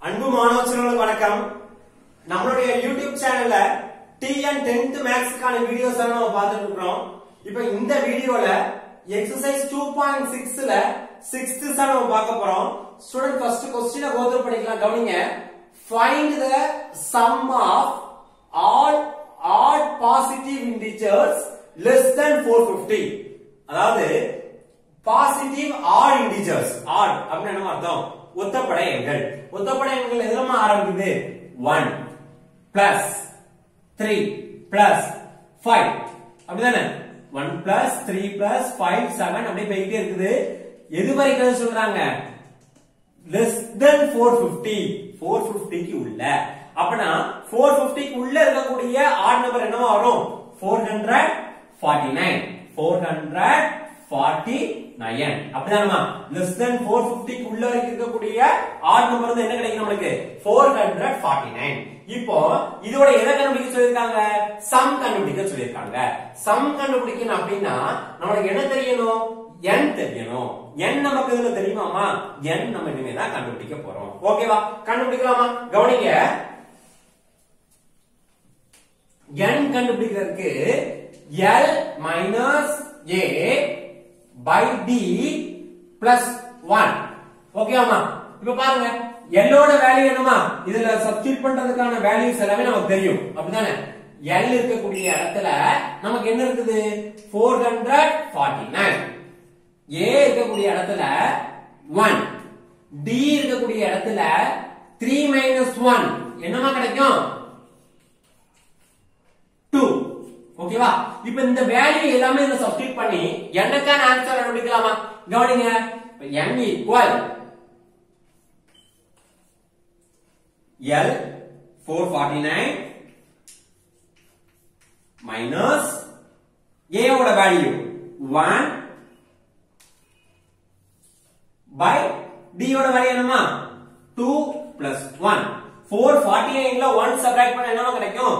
அன்பு மாணவர்களுக்கு வணக்கம் நம்மளுடைய யூடியூப் சேனல்ல டிஎன் டென்த் மேக்ஸ்க்கான வீடியோஸ் எல்லாம் நம்ம பார்த்துட்டு இருக்கிறோம் இப்போ இந்த வீடியோல எக்ஸசைஸ் டூ பாயிண்ட் சிக்ஸ்ல சிக்ஸ்த் தான் நம்ம பார்க்க போறோம் ஸ்டூடெண்ட் ஃபர்ஸ்ட் கொஸ்டினை கோத்ரூ பண்ணிக்கலாம் கவனிங்க find the sum of all add positive integers less then 450 அதாவது பாசிட்டிவ் ஆட் இன்டிஜர்ஸ் ஆட் அப்படின்னு என்ன அர்த்தம் ஒத்தப்படை எண்கள் ஒத்தப்படை எண்கள் எதுலமா ஆரம்பிக்குது 1 பிளஸ் 3 பிளஸ் 5 அப்படிதானே 1 பிளஸ் 3 பிளஸ் 5 7 அப்படியே போயிட்டே இருக்குது எது வரைக்கும் சொல்றாங்க லெஸ் தென் 450 450 க்கு உள்ள அப்பனா 450 க்கு உள்ள இருக்கக்கூடிய ஆட் நம்பர் என்னவா வரும் 449 449 அப்படிதானமா லெஸ் தென் 450 க்கு உள்ள வரைக்கும் இருக்கக்கூடிய ஆட் நம்பர் வந்து என்ன கிடைக்கும் நம்மளுக்கு 449 இப்போ இதோட எதை கண்டுபிடிக்க சொல்லிருக்காங்க சம் கண்டுபிடிக்க சொல்லிருக்காங்க சம் கண்டுபிடிக்கணும் அப்படின்னா நம்மளுக்கு என்ன தெரியணும் n தெரியணும் n நமக்கு இதுல தெரியுமாமா n நம்ம இனிமே தான் கண்டுபிடிக்க போறோம் ஓகேவா கண்டுபிடிக்கலாமா கவனிங்க n கண்டுபிடிக்கிறதுக்கு l minus a by d plus 1 ஓகேவாமா இப்ப பாருங்க l ஓட வேல்யூ என்னமா இதுல சப்ஸ்டிட் பண்றதுக்கான வேல்யூஸ் எல்லாமே நமக்கு தெரியும் அப்படிதானே l இருக்கக்கூடிய இடத்துல நமக்கு என்ன இருக்குது 449 a இருக்கக்கூடிய இடத்துல 1 d இருக்கக்கூடிய இடத்துல 3 மைனஸ் 1 என்னமா கிடைக்கும் 2 ஓகேவா இப்போ இந்த வேல்யூ எல்லாமே இத சப்ஸ்டிட் பண்ணி என்னக்கான ஆன்சர் கண்டுபிடிக்கலாமா கவனிங்க இப்ப n equal L 449 minus A ஓட வேல்யூ 1 பை D ஓட வேல்யூ என்னமா 2 பிளஸ் 1 449 ல 1 சப்ட்ராக்ட் பண்ண என்னமா கிடைக்கும்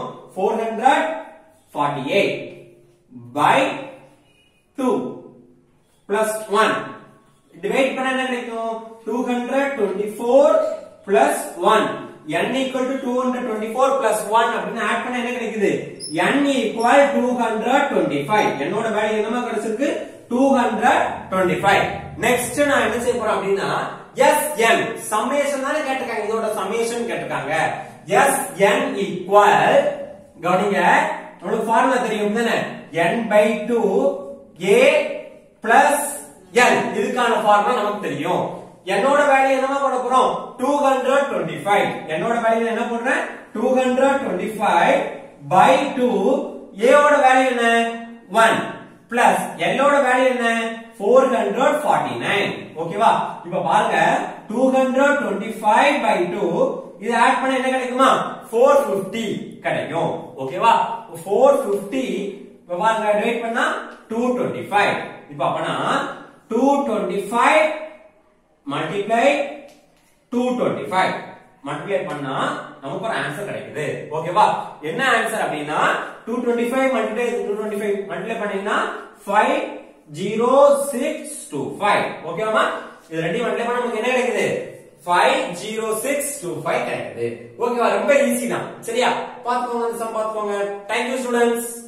448 பை 2 பிளஸ் 1 டிவைட் பண்ண என்ன கிடைக்கும் 224 plus 1 n equal to 224 plus 1 அப்படின்னு ஆட் பண்ண என்ன கிடைக்குது n equal 225 என்னோட வேல்யூ என்னமா கிடைச்சிருக்கு 225 நெக்ஸ்ட் நான் என்ன செய்ய போறேன் அப்படின்னா sn சம்மேஷன் தானே கேட்டிருக்காங்க இதோட சம்மேஷன் கேட்டிருக்காங்க sn equal கவனிங்க உங்களுக்கு ஃபார்முலா தெரியும் தானே n by 2 a plus n இதுக்கான ஃபார்முலா நமக்கு தெரியும் என்னோட வேல்யூ என்னமா போட போறோம் 225 என்னோட வேல்யூ என்ன போடுறேன் 225 by 2 a ஓட வேல்யூ என்ன 1 பிளஸ் l ஓட வேல்யூ என்ன 449 ஓகேவா இப்ப பாருங்க 225 by 2 இது ஆட் பண்ண என்ன கிடைக்குமா 450 கிடைக்கும் ஓகேவா 450 இப்ப பாருங்க டிவைட் பண்ணா 225 இப்ப அப்பனா 225 மல்டிப்ளை 225 மல்டிப்ளை பண்ணா நமக்கு ஒரு ஆன்சர் கிடைக்குது ஓகேவா என்ன ஆன்சர் அப்படின்னா 225 மல்டிப்ளை 225 மல்டிப்ளை பண்ணீங்கன்னா 50625 ஓகேவாமா இது ரெண்டையும் மல்டிப்ளை பண்ணா நமக்கு என்ன கிடைக்குது 50625 கிடைக்குது ஓகேவா ரொம்ப ஈஸி தான் சரியா பாத்துக்கோங்க அந்த சம் பாத்துக்கோங்க தேங்க் யூ ஸ்டூடண்ட்ஸ்